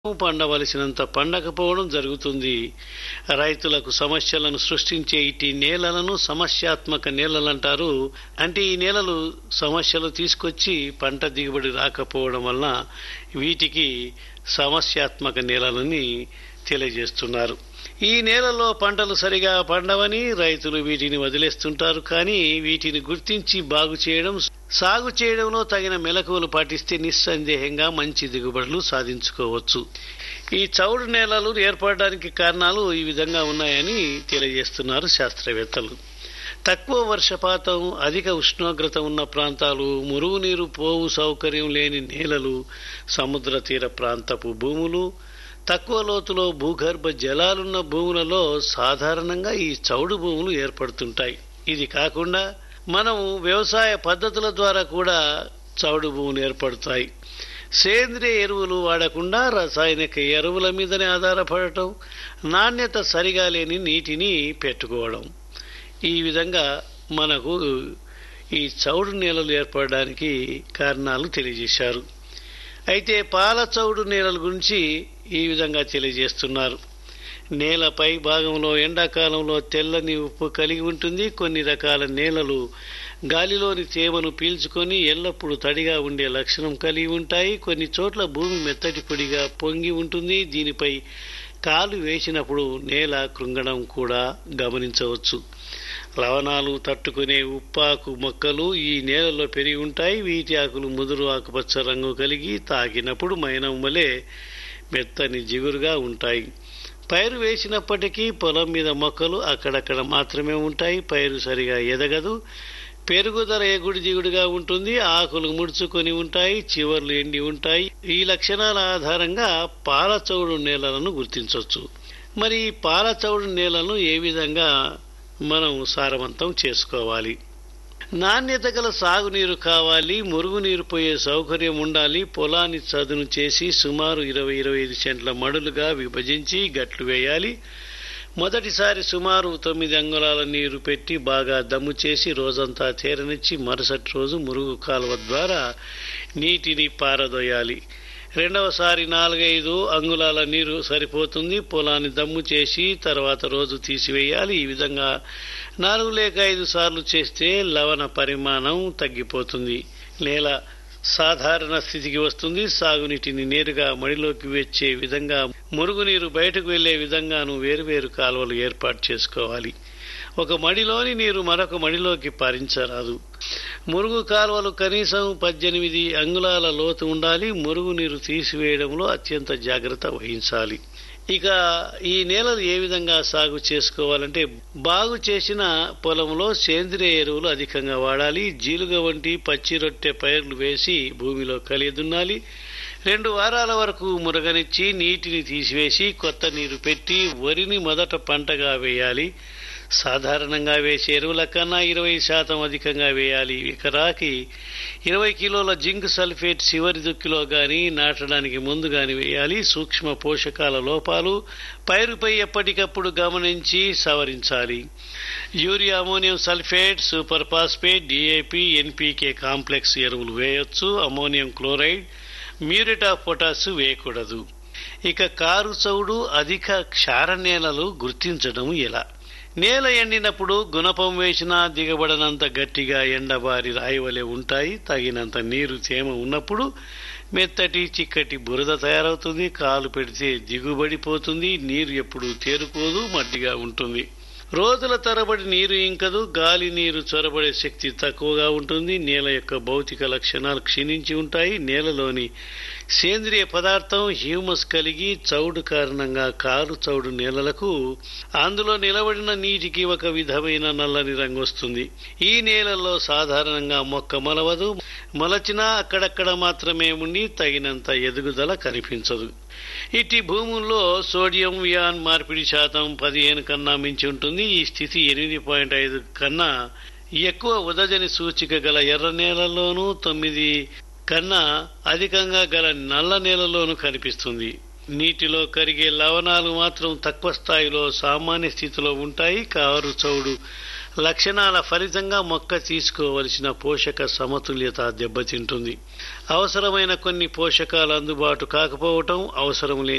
పండవలసినంత పండకపోవడం జరుగుతుంది రైతులకు సమస్యలను సృష్టించే ఇటు నేలలను సమస్యాత్మక నేలలంటారు అంటే ఈ నేలలు సమస్యలు తీసుకొచ్చి పంట దిగుబడి రాకపోవడం వలన వీటికి సమస్యాత్మక నేలలని తెలియజేస్తున్నారు ఈ నేలలో పంటలు సరిగా పండవని రైతులు వీటిని వదిలేస్తుంటారు కానీ వీటిని గుర్తించి బాగు చేయడం సాగు చేయడంలో తగిన మెలకువలు పాటిస్తే నిస్సందేహంగా మంచి దిగుబడులు సాధించుకోవచ్చు ఈ చౌడు నేలలు ఏర్పడడానికి కారణాలు ఈ విధంగా ఉన్నాయని తెలియజేస్తున్నారు శాస్త్రవేత్తలు తక్కువ వర్షపాతం అధిక ఉష్ణోగ్రత ఉన్న ప్రాంతాలు మురుగునీరు పోవు సౌకర్యం లేని నేలలు సముద్ర తీర ప్రాంతపు భూములు తక్కువ లోతులో భూగర్భ జలాలున్న భూములలో సాధారణంగా ఈ చౌడు భూములు ఏర్పడుతుంటాయి ఇది కాకుండా మనం వ్యవసాయ పద్ధతుల ద్వారా కూడా చౌడు భూములు ఏర్పడతాయి సేంద్రియ ఎరువులు వాడకుండా రసాయనిక ఎరువుల మీదనే ఆధారపడటం నాణ్యత సరిగా లేని నీటిని పెట్టుకోవడం ఈ విధంగా మనకు ఈ చౌడు నేలలు ఏర్పడడానికి కారణాలు తెలియజేశారు అయితే పాల చౌడు నేలల గురించి ఈ విధంగా తెలియజేస్తున్నారు నేలపై భాగంలో ఎండాకాలంలో తెల్లని ఉప్పు కలిగి ఉంటుంది కొన్ని రకాల నేలలు గాలిలోని తేమను పీల్చుకొని ఎల్లప్పుడూ తడిగా ఉండే లక్షణం కలిగి ఉంటాయి కొన్ని చోట్ల భూమి మెత్తటి పొడిగా పొంగి ఉంటుంది దీనిపై కాలు వేసినప్పుడు నేల కృంగడం కూడా గమనించవచ్చు లవణాలు తట్టుకునే ఉప్పాకు మొక్కలు ఈ నేలలో పెరిగి ఉంటాయి వీటి ఆకులు ముదురు ఆకుపచ్చ రంగు కలిగి తాకినప్పుడు మైనం వలె మెత్తని జిగురుగా ఉంటాయి పైరు వేసినప్పటికీ పొలం మీద మొక్కలు అక్కడక్కడ మాత్రమే ఉంటాయి పైరు సరిగా ఎదగదు పెరుగుదల ఎగుడు దిగుడుగా ఉంటుంది ఆకులు ముడుచుకొని ఉంటాయి చివర్లు ఎండి ఉంటాయి ఈ లక్షణాల ఆధారంగా పాలచౌడు నేలలను గుర్తించవచ్చు మరి ఈ పాలచౌడు నేలను ఏ విధంగా మనం సారవంతం చేసుకోవాలి నాణ్యత గల సాగునీరు కావాలి మురుగునీరు పోయే సౌకర్యం ఉండాలి పొలాన్ని చదును చేసి సుమారు ఇరవై ఇరవై ఐదు సెంట్ల మడులుగా విభజించి గట్లు వేయాలి మొదటిసారి సుమారు తొమ్మిది అంగుళాల నీరు పెట్టి బాగా దమ్ము చేసి రోజంతా తేరనిచ్చి మరుసటి రోజు మురుగు కాలువ ద్వారా నీటిని పారదోయాలి రెండవసారి నాలుగైదు అంగుళాల నీరు సరిపోతుంది పొలాన్ని దమ్ము చేసి తర్వాత రోజు తీసివేయాలి ఈ విధంగా నాలుగు లేక ఐదు సార్లు చేస్తే లవణ పరిమాణం తగ్గిపోతుంది నేల సాధారణ స్థితికి వస్తుంది సాగునీటిని నేరుగా మడిలోకి వచ్చే విధంగా మురుగునీరు బయటకు వెళ్లే విధంగాను వేరువేరు కాలువలు ఏర్పాటు చేసుకోవాలి ఒక మడిలోని నీరు మరొక మడిలోకి పారించరాదు మురుగు కాలువలు కనీసం పద్దెనిమిది అంగుళాల లోతు ఉండాలి మురుగు నీరు తీసివేయడంలో అత్యంత జాగ్రత్త వహించాలి ఇక ఈ నేలలు ఏ విధంగా సాగు చేసుకోవాలంటే బాగు చేసిన పొలంలో సేంద్రియ ఎరువులు అధికంగా వాడాలి జీలుగ వంటి పచ్చి రొట్టె పైర్లు వేసి భూమిలో కలియదున్నాలి రెండు వారాల వరకు మురగనిచ్చి నీటిని తీసివేసి కొత్త నీరు పెట్టి వరిని మొదట పంటగా వేయాలి సాధారణంగా వేసే ఎరువుల కన్నా ఇరవై శాతం అధికంగా వేయాలి ఎకరాకి ఇరవై కిలోల జింక్ సల్ఫేట్ చివరి దుక్కిలో గాని నాటడానికి ముందు గాని వేయాలి సూక్ష్మ పోషకాల లోపాలు పైరుపై ఎప్పటికప్పుడు గమనించి సవరించాలి urea ammonium sulphate super phosphate DAP NPK complex ఎరువులు వేయొచ్చు ammonium chloride muriate of potash వేయకూడదు ఇక కారు చౌడు అధిక క్షార నేలలు గుర్తించడం ఎలా నేల ఎండినప్పుడు గుణపం వేసినా దిగబడనంత గట్టిగా ఎండబారి రాయివలే ఉంటాయి తగినంత నీరు తేమ ఉన్నప్పుడు మెత్తటి చిక్కటి బురద తయారవుతుంది కాలు పెడితే దిగుబడిపోతుంది నీరు ఎప్పుడు తేరుకోదు మట్టిగా ఉంటుంది రోజుల తరబడి నీరు ఇంకదు గాలి నీరు చొరబడే శక్తి తక్కువగా ఉంటుంది నేల యొక్క భౌతిక లక్షణాలు క్షీణించి ఉంటాయి నేలలోని సేంద్రియ పదార్థం హ్యూమస్ కలిగి చౌడు కారణంగా కారు చౌడు నేలలకు అందులో నిలబడిన నీటికి ఒక విధమైన నల్లని రంగు వస్తుంది ఈ నేలల్లో సాధారణంగా మొక్క మొలవదు మొలచినా అక్కడక్కడ మాత్రమే ఉండి తగినంత ఎదుగుదల కనిపించదు ఇట్టి భూముల్లో సోడియం వియాన్ మార్పిడి శాతం పదిహేను కన్నా మించి ఉంటుంది ఈ స్థితి ఎనిమిది పాయింట్ ఐదు కన్నా ఎక్కువ ఉదజని సూచిక గల ఎర్ర నేలల్లోనూ తొమ్మిది కన్నా అధికంగా గల నల్ల నేలలోనూ కనిపిస్తుంది నీటిలో కరిగే లవణాలు మాత్రం తక్కువ స్థాయిలో సామాన్య స్థితిలో ఉంటాయి కారు చౌడు లక్షణాల ఫలితంగా మొక్క తీసుకోవలసిన పోషక సమతుల్యత దెబ్బతింటుంది అవసరమైన కొన్ని పోషకాలు అందుబాటు కాకపోవటం అవసరం లేని